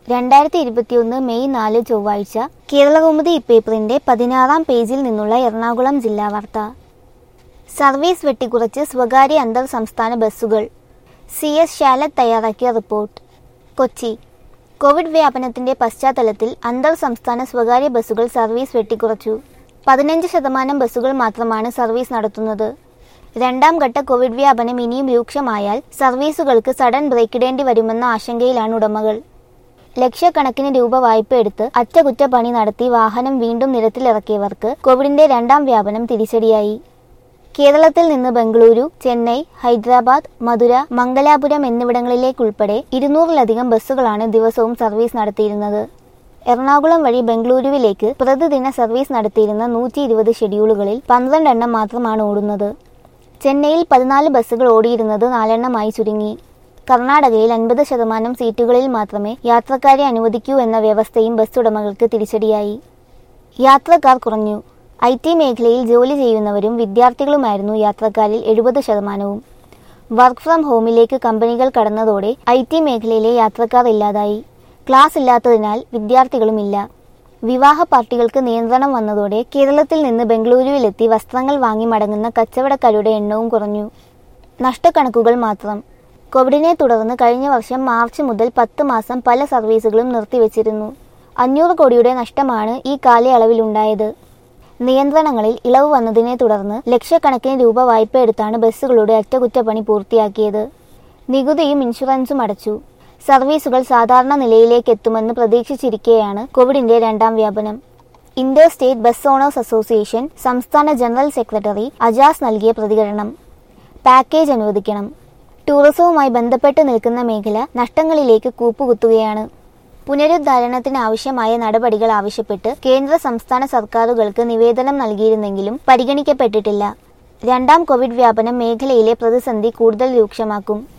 രണ്ടായിരത്തി ഇരുപത്തിയൊന്ന് മെയ് നാല് ചൊവ്വാഴ്ച കേരളകൗമുദി ഇപ്പേപ്പറിന്റെ പതിനാറാം പേജിൽ നിന്നുള്ള എറണാകുളം ജില്ലാ വാർത്ത സർവീസ് വെട്ടിക്കുറച്ച് സ്വകാര്യ അന്തർ സംസ്ഥാന ബസ്സുകൾ സി എസ് ശാലത് തയ്യാറാക്കിയ റിപ്പോർട്ട് കൊച്ചി കോവിഡ് വ്യാപനത്തിന്റെ പശ്ചാത്തലത്തിൽ അന്തർ സംസ്ഥാന സ്വകാര്യ ബസ്സുകൾ സർവീസ് വെട്ടിക്കുറച്ചു പതിനഞ്ച് ശതമാനം ബസ്സുകൾ മാത്രമാണ് സർവീസ് നടത്തുന്നത് രണ്ടാം ഘട്ട കോവിഡ് വ്യാപനം ഇനിയും രൂക്ഷമായാൽ സർവീസുകൾക്ക് സഡൻ ബ്രേക്കിടേണ്ടി വരുമെന്ന ആശങ്കയിലാണ് ഉടമകൾ ലക്ഷക്കണക്കിന് രൂപ വായ്പ എടുത്ത് അറ്റകുറ്റപ്പണി നടത്തി വാഹനം വീണ്ടും നിരത്തിലിറക്കിയവർക്ക് കോവിഡിന്റെ രണ്ടാം വ്യാപനം തിരിച്ചടിയായി കേരളത്തിൽ നിന്ന് ബംഗളൂരു ചെന്നൈ ഹൈദരാബാദ് മധുര മംഗലാപുരം എന്നിവിടങ്ങളിലേക്കുൾപ്പെടെ ഇരുന്നൂറിലധികം ബസ്സുകളാണ് ദിവസവും സർവീസ് നടത്തിയിരുന്നത് എറണാകുളം വഴി ബംഗളൂരുവിലേക്ക് പ്രതിദിന സർവീസ് നടത്തിയിരുന്ന നൂറ്റി ഇരുപത് ഷെഡ്യൂളുകളിൽ പന്ത്രണ്ടെണ്ണം മാത്രമാണ് ഓടുന്നത് ചെന്നൈയിൽ പതിനാല് ബസ്സുകൾ ഓടിയിരുന്നത് നാലെണ്ണമായി ചുരുങ്ങി കർണാടകയിൽ അൻപത് ശതമാനം സീറ്റുകളിൽ മാത്രമേ യാത്രക്കാരെ അനുവദിക്കൂ എന്ന വ്യവസ്ഥയും ബസ് ഉടമകൾക്ക് തിരിച്ചടിയായി യാത്രക്കാർ കുറഞ്ഞു ഐ ടി മേഖലയിൽ ജോലി ചെയ്യുന്നവരും വിദ്യാർത്ഥികളുമായിരുന്നു യാത്രക്കാരിൽ എഴുപത് ശതമാനവും വർക്ക് ഫ്രം ഹോമിലേക്ക് കമ്പനികൾ കടന്നതോടെ ഐ ടി മേഖലയിലെ യാത്രക്കാർ ഇല്ലാതായി ക്ലാസ് ഇല്ലാത്തതിനാൽ വിദ്യാർത്ഥികളുമില്ല വിവാഹ പാർട്ടികൾക്ക് നിയന്ത്രണം വന്നതോടെ കേരളത്തിൽ നിന്ന് ബംഗളൂരുവിലെത്തി വസ്ത്രങ്ങൾ വാങ്ങി മടങ്ങുന്ന കച്ചവടക്കാരുടെ എണ്ണവും കുറഞ്ഞു നഷ്ടക്കണക്കുകൾ മാത്രം കോവിഡിനെ തുടർന്ന് കഴിഞ്ഞ വർഷം മാർച്ച് മുതൽ പത്ത് മാസം പല സർവീസുകളും നിർത്തിവെച്ചിരുന്നു അഞ്ഞൂറ് കോടിയുടെ നഷ്ടമാണ് ഈ കാലയളവിലുണ്ടായത് നിയന്ത്രണങ്ങളിൽ ഇളവ് വന്നതിനെ തുടർന്ന് ലക്ഷക്കണക്കിന് രൂപ വായ്പ എടുത്താണ് ബസ്സുകളുടെ അറ്റകുറ്റപ്പണി പൂർത്തിയാക്കിയത് നികുതിയും ഇൻഷുറൻസും അടച്ചു സർവീസുകൾ സാധാരണ നിലയിലേക്ക് എത്തുമെന്ന് പ്രതീക്ഷിച്ചിരിക്കെയാണ് കോവിഡിന്റെ രണ്ടാം വ്യാപനം inter state bus owners association സംസ്ഥാന ജനറൽ സെക്രട്ടറി അജാസ് നൽകിയ പ്രതികരണം പാക്കേജ് അനുവദിക്കണം ടൂറിസവുമായി ബന്ധപ്പെട്ട് നിൽക്കുന്ന മേഖല നഷ്ടങ്ങളിലേക്ക് കൂപ്പുകുത്തുകയാണ് പുനരുദ്ധാരണത്തിന് ആവശ്യമായ നടപടികൾ ആവശ്യപ്പെട്ട് കേന്ദ്ര സംസ്ഥാന സർക്കാരുകൾക്ക് നിവേദനം നൽകിയിരുന്നെങ്കിലും പരിഗണിക്കപ്പെട്ടിട്ടില്ല രണ്ടാം കോവിഡ് വ്യാപനം മേഖലയിലെ പ്രതിസന്ധി കൂടുതൽ രൂക്ഷമാക്കും